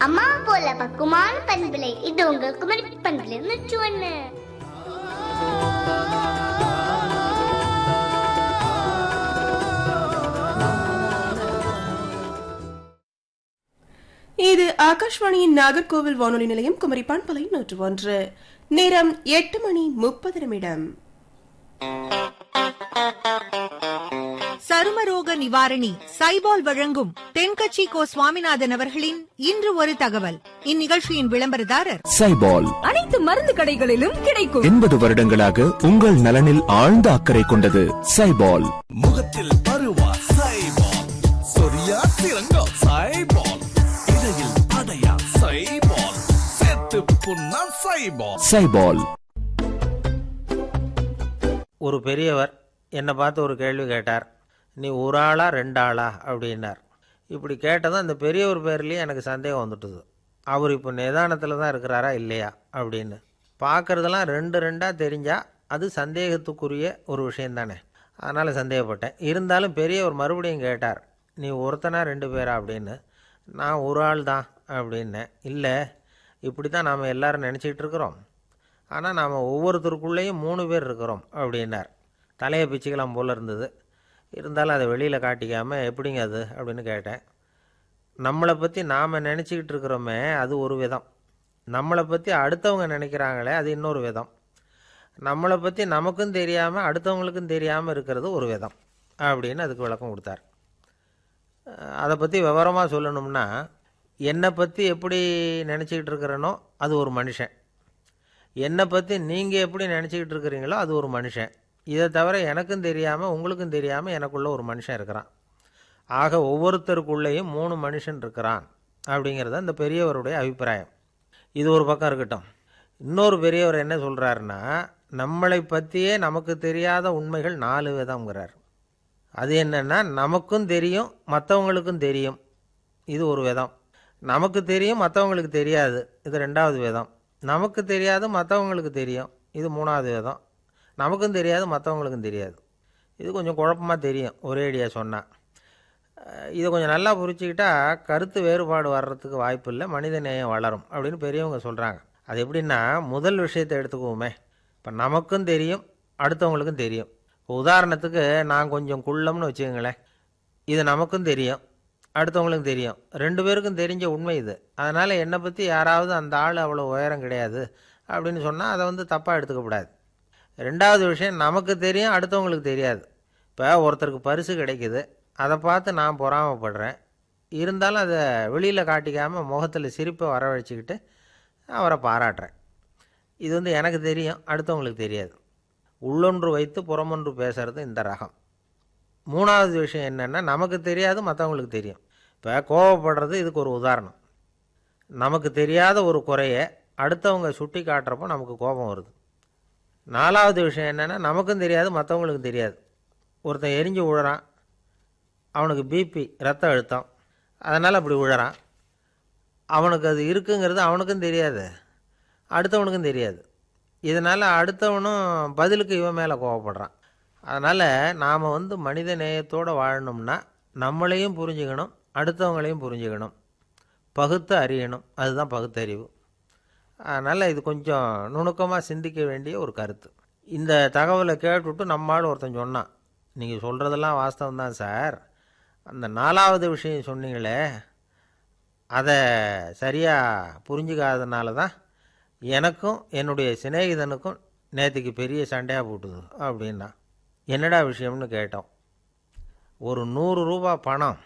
அம்மா போல பக்குவமான பண்பிலை இது உங்கள் குமரி பண்பிலை நூற்று ஒண்ணு இது ஆகாஷ்வாணியின் நாகர்கோவில் வானொலி நிலையம் குமரி பண்பலை நூற்று ஒன்று நேரம் எட்டு மணி முப்பது நிமிடம் சருமரோக நிவாரணி சைபால் வழங்கும் தென்கட்சி கோ சுவாமிநாதன் அவர்களின் இன்று ஒரு தகவல் இந்நிகழ்ச்சியின் விளம்பரதாரர் சைபால் அனைத்து மருந்து கடைகளிலும் கிடைக்கும் எண்பது வருடங்களாக உங்கள் நலனில் ஆழ்ந்த அக்கறை கொண்டது சைபால் முகத்தில் பருவா சைபால் சொரியா சிறங்கா சைபால் இடையில் அடையா சைபால் செத்து புண்ணா சைபால் சைபால் ஒரு பெரியவர் என்னை பார்த்து ஒரு கேள்வி கேட்டார் நீ ஒரு ஆளா ரெண்டு ஆளா அப்படின்னார் இப்படி கேட்டதும் அந்த பெரியவர் பேர்லேயே எனக்கு சந்தேகம் வந்துட்டுது அவர் இப்போ நிதானத்தில் தான் இருக்கிறாரா இல்லையா அப்படின்னு பார்க்குறதெல்லாம் ரெண்டு ரெண்டாக தெரிஞ்சால் அது சந்தேகத்துக்குரிய ஒரு விஷயம் தானே அதனால் சந்தேகப்பட்டேன் இருந்தாலும் பெரியவர் மறுபடியும் கேட்டார் நீ ஒருத்தனா ரெண்டு பேரா அப்படின்னு நான் ஒரு ஆள் தான் அப்படின்னேன் இல்லை இப்படி தான் நாம் எல்லாரும் நினச்சிக்கிட்டு இருக்கிறோம் ஆனால் நாம் ஒவ்வொருத்தருக்குள்ளேயும் மூணு பேர் இருக்கிறோம் அப்படின்னார் தலையை பிச்சுக்கலாம் போல் இருந்தது இருந்தாலும் அதை வெளியில் காட்டிக்காமல் எப்படிங்க அது அப்படின்னு கேட்டேன் நம்மளை பற்றி நாம் நினச்சிக்கிட்டு இருக்கிறோமே அது ஒரு விதம் நம்மளை பற்றி அடுத்தவங்க நினைக்கிறாங்களே அது இன்னொரு விதம் நம்மளை பற்றி நமக்கும் தெரியாமல் அடுத்தவங்களுக்கும் தெரியாமல் இருக்கிறது ஒரு விதம் அப்படின்னு அதுக்கு விளக்கம் கொடுத்தார் அஹ் அதை பற்றி விவரமாக சொல்லணும்னா என்னை பற்றி எப்படி நினச்சிக்கிட்டு இருக்கிறேனோ அது ஒரு மனுஷன் என்னை பற்றி நீங்கள் எப்படி நினச்சிக்கிட்டு இருக்கிறீங்களோ அது ஒரு மனுஷன் இதை தவிர எனக்கும் தெரியாமல் உங்களுக்கும் தெரியாமல் எனக்குள்ள ஒரு மனுஷன் இருக்கிறான் ஆக ஒவ்வொருத்தருக்குள்ளேயும் மூணு மனுஷன் இருக்கிறான் அப்படிங்கிறது அந்த பெரியவருடைய அபிப்பிராயம் இது ஒரு பக்கம் இருக்கட்டும் இன்னொரு பெரியவர் என்ன சொல்கிறாருன்னா நம்மளை பற்றியே நமக்கு தெரியாத உண்மைகள் நாலு விதம்ங்கிறார் அது என்னன்னா நமக்கும் தெரியும் மற்றவங்களுக்கும் தெரியும் இது ஒரு விதம் நமக்கு தெரியும் மற்றவங்களுக்கு தெரியாது இது ரெண்டாவது விதம் நமக்கு தெரியாது மற்றவங்களுக்கு தெரியும் இது மூணாவது விதம் நமக்கும் தெரியாது மற்றவங்களுக்கும் தெரியாது இது கொஞ்சம் குழப்பமாக தெரியும் ஒரேடியாக சொன்னால் இதை கொஞ்சம் நல்லா புரிச்சுக்கிட்டா கருத்து வேறுபாடு வர்றதுக்கு வாய்ப்பு இல்லை மனித நேயம் வளரும் அப்படின்னு பெரியவங்க சொல்கிறாங்க அது எப்படின்னா முதல் விஷயத்தை எடுத்துக்குவோமே இப்போ நமக்கும் தெரியும் அடுத்தவங்களுக்கும் தெரியும் இப்போ உதாரணத்துக்கு நான் கொஞ்சம் குள்ளம்னு வச்சுக்கோங்களேன் இது நமக்கும் தெரியும் அடுத்தவங்களுக்கும் தெரியும் ரெண்டு பேருக்கும் தெரிஞ்ச உண்மை இது அதனால் என்னை பற்றி யாராவது அந்த ஆள் அவ்வளோ உயரம் கிடையாது அப்படின்னு சொன்னால் அதை வந்து தப்பாக எடுத்துக்கக்கூடாது ரெண்டாவது விஷயம் நமக்கு தெரியும் அடுத்தவங்களுக்கு தெரியாது இப்போ ஒருத்தருக்கு பரிசு கிடைக்குது அதை பார்த்து நான் பொறாமப்படுறேன் இருந்தாலும் அதை வெளியில் காட்டிக்காமல் முகத்தில் சிரிப்பை வரவழைச்சிக்கிட்டு அவரை பாராட்டுறேன் இது வந்து எனக்கு தெரியும் அடுத்தவங்களுக்கு தெரியாது உள்ளொன்று வைத்து புறமொன்று பேசுறது இந்த ரகம் மூணாவது விஷயம் என்னென்னா நமக்கு தெரியாது மற்றவங்களுக்கு தெரியும் இப்போ கோவப்படுறது இதுக்கு ஒரு உதாரணம் நமக்கு தெரியாத ஒரு குறைய அடுத்தவங்க சுட்டி காட்டுறப்போ நமக்கு கோபம் வருது நாலாவது விஷயம் என்னென்னா நமக்கும் தெரியாது மற்றவங்களுக்கும் தெரியாது ஒருத்தன் எரிஞ்சு விழுறான் அவனுக்கு பிபி ரத்த அழுத்தம் அதனால் அப்படி விழுறான் அவனுக்கு அது இருக்குங்கிறது அவனுக்கும் தெரியாது அடுத்தவனுக்கும் தெரியாது இதனால் அடுத்தவனும் பதிலுக்கு இவன் மேலே கோவப்படுறான் அதனால் நாம் வந்து மனித நேயத்தோடு வாழணும்னா நம்மளையும் புரிஞ்சுக்கணும் அடுத்தவங்களையும் புரிஞ்சுக்கணும் பகுத்து அறியணும் அதுதான் பகுத்தறிவு அதனால் இது கொஞ்சம் நுணுக்கமாக சிந்திக்க வேண்டிய ஒரு கருத்து இந்த தகவலை கேட்டுவிட்டு நம்மால் ஒருத்தன் சொன்னான் நீங்கள் சொல்கிறதெல்லாம் வாஸ்தவம் தான் சார் அந்த நாலாவது விஷயம் சொன்னீங்களே அதை சரியாக புரிஞ்சுக்காதனால தான் எனக்கும் என்னுடைய சிநேகிதனுக்கும் நேற்றுக்கு பெரிய சண்டையாக போட்டுது அப்படின்னா என்னடா விஷயம்னு கேட்டோம் ஒரு நூறு ரூபா பணம்